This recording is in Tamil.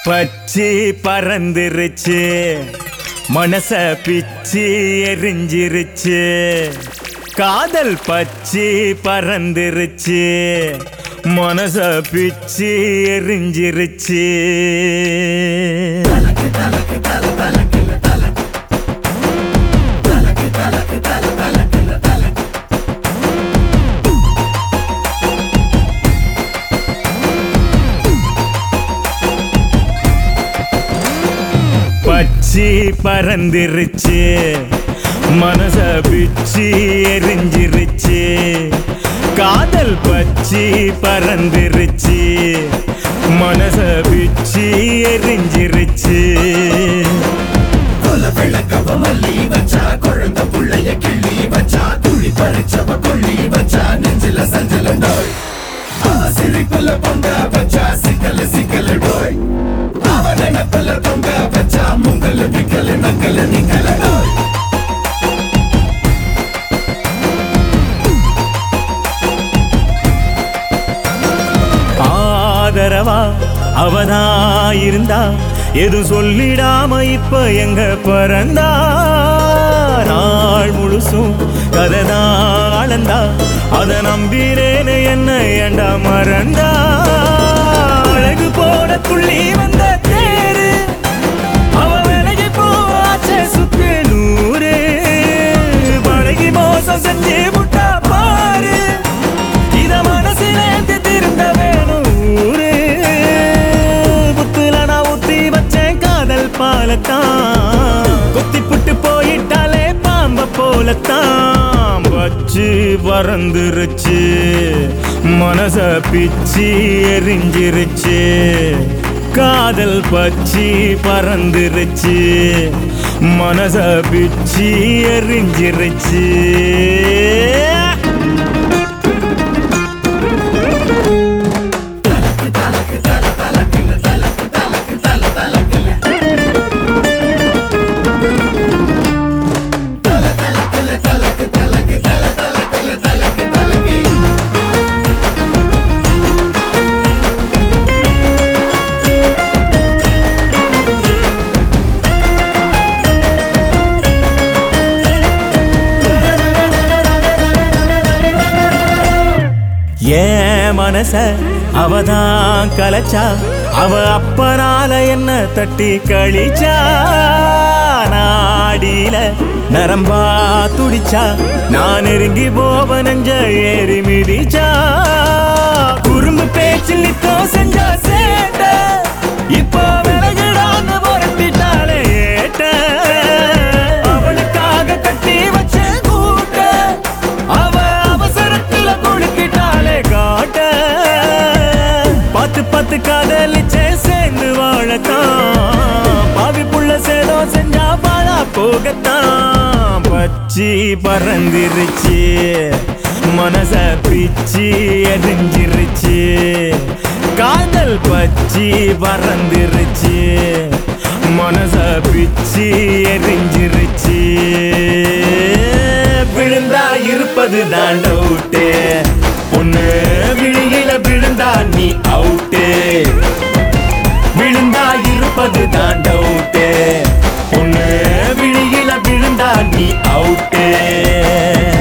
பச்சி பறந்துருச்சு மனச பிச்சு எரிஞ்சிருச்சு காதல் பச்சி பறந்துருச்சு மனச பிச்சு எரிஞ்சிருச்சு பச்சி பறந்துருச்சு மனச பிச்சு எரிஞ்சிருச்சு காதல் பச்சி பறந்துருச்சு மனச பிச்சு எரிஞ்சிருச்சு கொல விளக்கவ மல்லி வச்சா குழந்த புள்ளைய கிள்ளி வச்சா துளி பறிச்சவ கொள்ளி வச்சா நெஞ்சில சஞ்சல நோய் சிரிப்புல பொங்க வச்சா சிக்கல சிக்கல நோய் அவ நினைப்புல தொங்க வச்சா முங்கல் விக்கல நக்கல நிக்கல நோய் ஆதரவா அவதா இருந்தா எதுவும் சொல்லிடாம இப்ப எங்க பிறந்தா நாள் முழுசும் கதைதான் அளந்தா அத நம்பினேன்னு என்ன ஏண்டா மறந்தா அழகு போட துள்ளி வந்த தேரு அவ விலகி போவாச்சே சுத்து நூறு பழகி மோசம் செஞ்சு முட்டா பாரு இத மனசிலேந்து திருந்த வேணும் ஊரு புத்துல நான் ஊத்தி வச்சேன் காதல் பாலத்தான் கொத்தி புட்டு போயிட்டாலே பாம்ப போலத்தான் வச்சு பறந்துருச்சு மனச பிச்சு எரிஞ்சிருச்சு காதல் பச்சி பறந்துருச்சு மனச பிச்சு எரிஞ்சிருச்சு ஏன் மனச அவதான் கலைச்சா அவ அப்பனால என்ன தட்டி கழிச்சா நாடியில நரம்பா துடிச்சா நான் நெருங்கி போவ நெஞ்ச ஏறி மிதிச்சா குறும்பு பேச்சில் நித்தோ செஞ்சா சேட்ட இப்போ விலகிடான்னு புரட்டிட்டாலே ஏட்ட அவளுக்காக கட்டி வச்ச கூட்ட அவ அவசரத்துல கொடுக்கிட்டாலே காட்ட பார்த்து பார்த்து காதலிச்சே சேர்ந்து வாழத்தான் பாவி புள்ள சேதம் செஞ்சா பாழா போகத்தான் பச்சி பறந்துருச்சு மனச பிச்சு எரிஞ்சிருச்சு காதல் பச்சி பறந்துருச்சு மனச பிச்சு எரிஞ்சிருச்சு விழுந்தா இருப்பது தான் டவுட்டு ஒண்ணு விழியில விழுந்தா நீ அவுட்டு விழுந்தா இருப்பது தான் டவுட்டு ஒண்ணு விழியில விழுந்தா நீ அவுட்டு